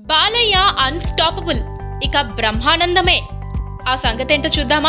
Balayya unstoppable ఇక బ్రహ్మానందమే ఆ సంగతేంటో చూద్దామా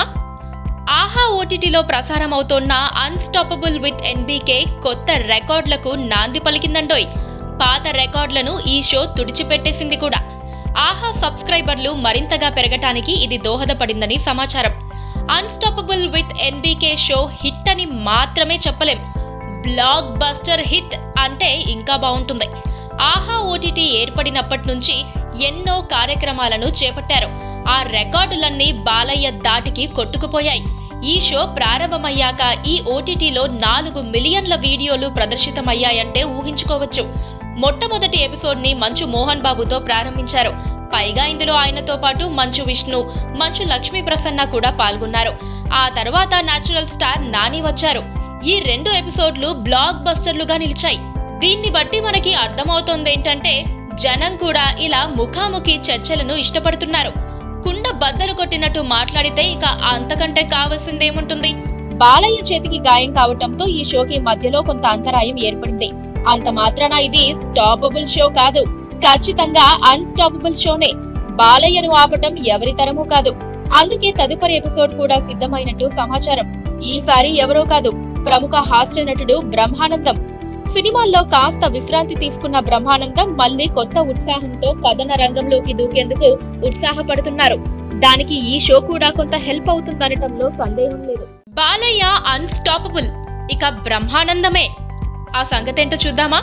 ఆహా ఓటీటీలో ప్రసారం అవుతోన్న అన్స్టాపబుల్ విత్ ఎన్బీకే కొత్త రికార్డులకు నాంది పలికిందండోయ్ పాత రికార్డులను ఈ షో తుడిచిపెట్టేసింది కూడా ఆహా సబ్స్క్రైబర్లు మరింతగా పెరగటానికి ఇది దోహదపడిందని సమాచారం unstoppable with NBK show hit అని మాత్రమే చెప్పలేం బ్లాక్ బస్టర్ హిట్ అంటే ఇంకా బాగుంటుంది ఆహా ఓటీటీ ఏర్పడినప్పటి నుంచి ఎన్నో కార్యక్రమాలను చేపట్టారు ఆ రికార్డులన్నీ బాలయ్య దాటికి కొట్టుకుపోయాయి ఈ షో ప్రారంభమయ్యాక ఈ ఓటీటీలో నాలుగు మిలియన్ల వీడియోలు ప్రదర్శితమయ్యాయంటే ఊహించుకోవచ్చు మొట్టమొదటి ఎపిసోడ్ ని మంచు మోహన్ బాబుతో ప్రారంభించారు పైగా ఇందులో ఆయనతో పాటు మంచు విష్ణు మంచు లక్ష్మీ ప్రసన్న కూడా పాల్గొన్నారు ఆ తర్వాత నేచురల్ స్టార్ నాని వచ్చారు ఈ రెండు ఎపిసోడ్లు బ్లాక్ బస్టర్లుగా నిలిచాయి దీన్ని బట్టి మనకి అర్థమవుతోంది ఏంటంటే జనం కూడా ఇలా ముఖాముఖి చర్చలను ఇష్టపడుతున్నారు కుండ బద్దలు కొట్టినట్టు మాట్లాడితే ఇక అంతకంటే కావాల్సిందేముంటుంది బాలయ్య చేతికి గాయం కావటంతో ఈ షోకి మధ్యలో కొంత అంతరాయం ఏర్పడింది అంత మాత్రాన ఇది స్టాపబుల్ షో కాదు ఖచ్చితంగా అన్స్టాపబుల్ షోనే బాలయ్యను ఆపటం ఎవరి తరమూ కాదు అందుకే తదుపరి ఎపిసోడ్ కూడా సిద్ధమైనట్టు సమాచారం ఈసారి ఎవరో కాదు ప్రముఖ హాస్య నటుడు బ్రహ్మానందం సినిమాల్లో కాస్త విశ్రాంతి తీసుకున్న బ్రహ్మానందం మళ్ళీ కొత్త ఉత్సాహంతో కథన రంగంలోకి దూకేందుకు ఉత్సాహపడుతున్నారు దానికి ఈ షో కూడా కొంత హెల్ప్ అవుతుందనటంలో సందేహం లేదు బాలయ్య అన్స్టాపబుల్ ఇక బ్రహ్మానందమే ఆ సంగతేంటో చూద్దామా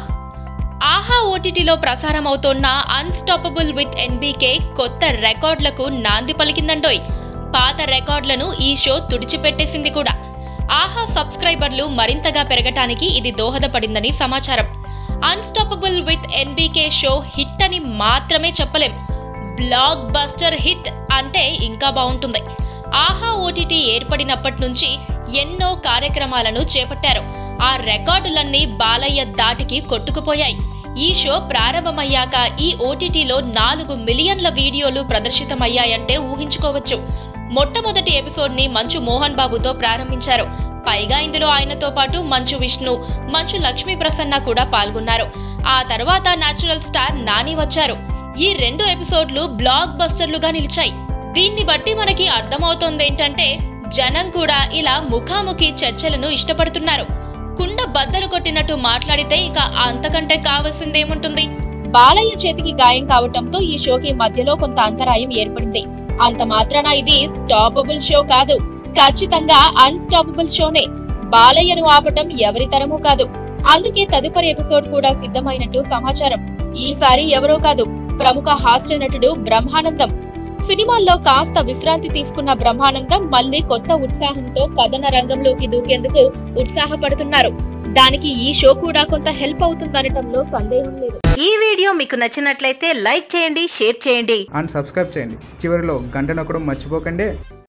ఆహా ఓటీటీలో ప్రసారం అవుతోన్న అన్స్టాపబుల్ విత్ ఎన్బీకే కొత్త రికార్డులకు నాంది పలికిందండోయ్ పాత రికార్డులను ఈ షో తుడిచిపెట్టేసింది కూడా ఆహా సబ్స్క్రైబర్లు మరింతగా పెరగటానికి ఇది దోహదపడిందని సమాచారం unstoppable with NBK show hit అని మాత్రమే చెప్పలేం బ్లాక్ బస్టర్ హిట్ అంటే ఇంకా బాగుంటుంది ఆహా ఓటీటీ ఏర్పడినప్పటి నుంచి ఎన్నో కార్యక్రమాలను చేపట్టారు ఆ రికార్డులన్నీ బాలయ్య దాటికి కొట్టుకుపోయాయి ఈ షో ప్రారంభమయ్యాక ఈ ఓటీటీలో నాలుగు మిలియన్ల వీడియోలు ప్రదర్శితమయ్యాయంటే ఊహించుకోవచ్చు మొట్టమొదటి ఎపిసోడ్ ని మంచు మోహన్ బాబుతో ప్రారంభించారు పైగా ఇందులో ఆయనతో పాటు మంచు విష్ణు మంచు లక్ష్మీ ప్రసన్న కూడా పాల్గొన్నారు ఆ తర్వాత నేచురల్ స్టార్ నాని వచ్చారు ఈ రెండు ఎపిసోడ్లు బ్లాక్ బస్టర్లుగా నిలిచాయి దీన్ని బట్టి మనకి అర్థమవుతోంది ఏంటంటే జనం కూడా ఇలా ముఖాముఖి చర్చలను ఇష్టపడుతున్నారు కుండ బద్దలు కొట్టినట్టు మాట్లాడితే ఇక అంతకంటే కావాల్సిందేముంటుంది బాలయ్య చేతికి గాయం కావటంతో ఈ షోకి మధ్యలో కొంత అంతరాయం ఏర్పడింది అంత మాత్రాన ఇది స్టాపబుల్ షో కాదు ఖచ్చితంగా అన్స్టాపబుల్ షోనే బాలయ్యను ఆపటం ఎవరి తరమూ కాదు అందుకే తదుపరి ఎపిసోడ్ కూడా సిద్ధమైనట్టు సమాచారం ఈసారి ఎవరో కాదు ప్రముఖ హాస్య నటుడు బ్రహ్మానందం సినిమాల్లో కాస్త విశ్రాంతి తీసుకున్న బ్రహ్మానందం మళ్ళీ కొత్త ఉత్సాహంతో కథన రంగంలోకి దూకేందుకు ఉత్సాహపడుతున్నారు దానికి ఈ షో కూడా కొంత హెల్ప్ అవుతుందనటంలో సందేహం లేదు ఈ వీడియో మీకు నచ్చినట్లయితే లైక్ చేయండి షేర్ చేయండి అండ్ సబ్స్క్రైబ్ చేయండి చివరిలో గంట నొక్కడం మర్చిపోకండి